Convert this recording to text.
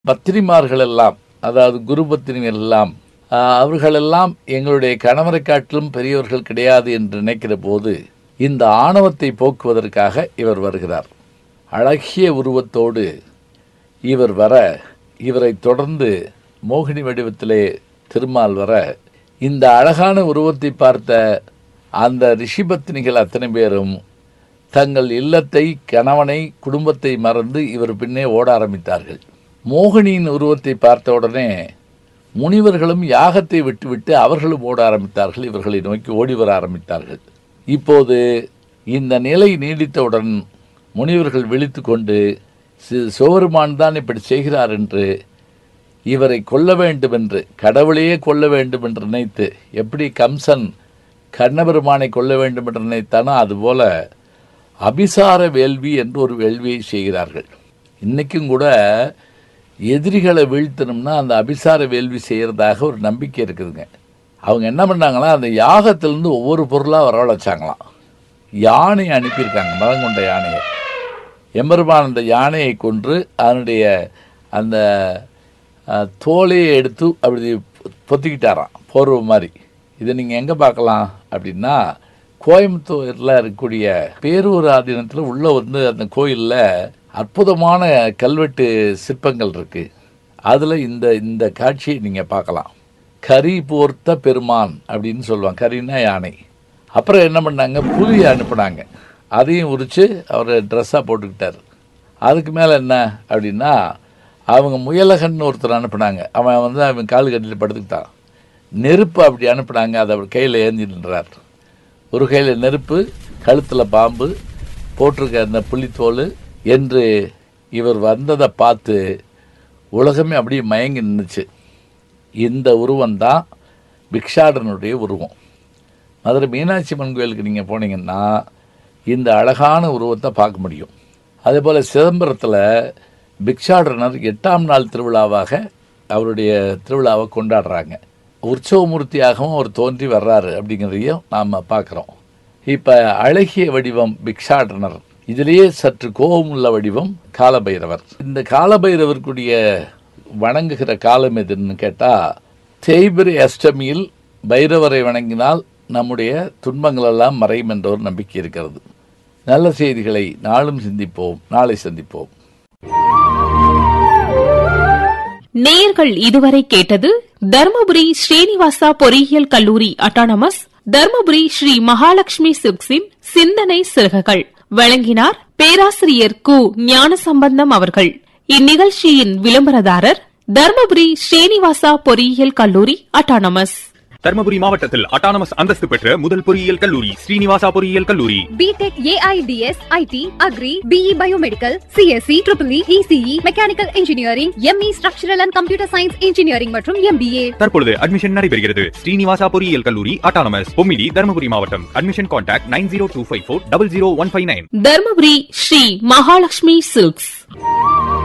பத்திரிமார்கள் எல்லாம் அதாவது குரு பத்திரிகள் எல்லாம் ஆஹ், அவர்களெல்லாம் எங்களுடைய கணவரை காட்டிலும் பெரியவர்கள் கிடையாது என்று நினைக்கிற போது இந்த ஆணவத்தை போக்குவதற்காக இவர் வருகிறார் அழகிய உருவத்தோடு இவர் வர இவரை தொடர்ந்து மோகினி வடிவத்திலே திருமால் வர இந்த அழகான உருவத்தை பார்த்த அந்த ரிஷிபத்தினிகள் அத்தனை பேரும் தங்கள் இல்லத்தை கணவனை குடும்பத்தை மறந்து இவர் பின்னே ஓட ஆரம்பித்தார்கள் மோகினியின் உருவத்தை பார்த்த உடனே முனிவர்களும் யாகத்தை விட்டுவிட்டு அவர்களும் ஓட ஆரம்பித்தார்கள் இவர்களை நோக்கி ஓடி வர ஆரம்பித்தார்கள் இப்போது இந்த நிலை நீடித்தவுடன் முனிவர்கள் விழித்து கொண்டு சி- சிவபெருமான் தான் இப்படி செய்கிறார் என்று இவரை கொல்ல வேண்டும் என்று கடவுளையே கொல்ல வேண்டும் என்று நினைத்து எப்படி கம்சன் கண்ணபெருமானை கொல்ல வேண்டும் என்று நினைத்தானோ அதுபோல அபிசார வேள்வி என்று ஒரு வேள்வியை செய்கிறார்கள் இன்னைக்கும் கூட எதிரிகளை வீழ்த்தணும்னா அந்த அபிசார வேள்வி செய்கிறதாக ஒரு நம்பிக்கை இருக்குதுங்க அவங்க என்ன பண்ணாங்களா அந்த யாகத்திலிருந்து ஒவ்வொரு பொருளாக வரவழைச்சாங்களாம் யானையை அனுப்பியிருக்காங்க மரம் கொண்ட யானையை எம்பெருமான் அந்த யானையை கொன்று அதனுடைய அந்த அஹ், தோலையை எடுத்து அப்படி பொத்திக்கிட்டாராம் போர்வை மாதிரி இதை நீங்கள் எங்கே பார்க்கலாம் அப்படின்னா கோயம்புத்தூரில் இருக்கக்கூடிய பேரூர் ஆதீனத்தில் உள்ளே வந்து அந்த கோயிலில் அற்புதமான கல்வெட்டு சிற்பங்கள் இருக்குது அதில் இந்த இந்த காட்சியை நீங்கள் பார்க்கலாம் கரி போர்த்த பெருமான் அப்படின்னு சொல்லுவாங்க கரின்னா யானை அப்புறம் என்ன பண்ணாங்க புலியை அனுப்புனாங்க அதையும் உரித்து அவர் ட்ரெஸ்ஸாக போட்டுக்கிட்டார் அதுக்கு மேலே என்ன அப்படின்னா அவங்க முயலகன் ஒருத்தர் அனுப்புனாங்க அவன் வந்து அவன் கால் கட்டில் படுத்துக்கிட்டான் நெருப்பு அப்படி அனுப்புனாங்க அதை அவர் கையில் ஏந்தி நின்றார் ஒரு கையில் நெருப்பு கழுத்தில் பாம்பு போட்டிருக்க அந்த புலித்தோல் என்று இவர் வந்ததை பார்த்து உலகமே அப்படியே மயங்கி நின்றுச்சு இந்த உருவம் தான் பிக்ஷாடனுடைய உருவம் மதுரை மீனாட்சி அம்மன் கோயிலுக்கு நீங்கள் போனீங்கன்னா இந்த அழகான உருவத்தை பார்க்க முடியும் அதே போல் சிதம்பரத்தில் பிக்ஷாடனர் எட்டாம் நாள் திருவிழாவாக அவருடைய திருவிழாவை கொண்டாடுறாங்க உற்சவமூர்த்தியாகவும் அவர் தோன்றி வர்றாரு அப்படிங்கிறதையும் நாம் பார்க்குறோம் இப்போ அழகிய வடிவம் பிக்ஷாடனர் இதிலேயே சற்று கோபம் உள்ள வடிவம் காலபைரவர் இந்த காலபைரவருக்குரிய வணங்குகிற காலம் எதுன்னு கேட்டால் தேய்பிரை அஷ்டமியில் பைரவரை வணங்கினால் நம்முடைய துன்பங்கள் எல்லாம் மறையும் என்ற ஒரு நம்பிக்கை இருக்கிறது நல்ல செய்திகளை நாளும் சிந்திப்போம் நாளை சந்திப்போம் நேயர்கள் இதுவரை கேட்டது தர்மபுரி ஸ்ரீனிவாசா பொறியியல் கல்லூரி அட்டானமஸ் தர்மபுரி ஸ்ரீ மகாலட்சுமி சில்க்ஸின் சிந்தனை சிறகுகள் வழங்கினார் பேராசிரியர் கு ஞானசம்பந்தம் அவர்கள் இந்நிகழ்ச்சியின் விளம்பரதாரர் தர்மபுரி ஸ்ரீனிவாசா பொறியியல் கல்லூரி அட்டானமஸ் தர்மபுரி மாவட்டத்தில் அட்டானமஸ் அந்தஸ்து பெற்ற முதல் பொறியியல் கல்லூரி ஸ்ரீனிவாசா பொறியியல் கல்லூரி BTech AIDS IT agri BE biomedical CSE triple ECE mechanical engineering ME structural and computer science engineering மற்றும் எம்பிஏ தற்பொழுது அட்மிஷன் நடைபெறுகிறது ஸ்ரீனிவாசா பொறியியல் கல்லூரி அட்டானமஸ் பொம்மிடி தர்மபுரி மாவட்டம் admission contact nine zero two five four double zero one five nine Dharmapuri Sri Mahalakshmi silks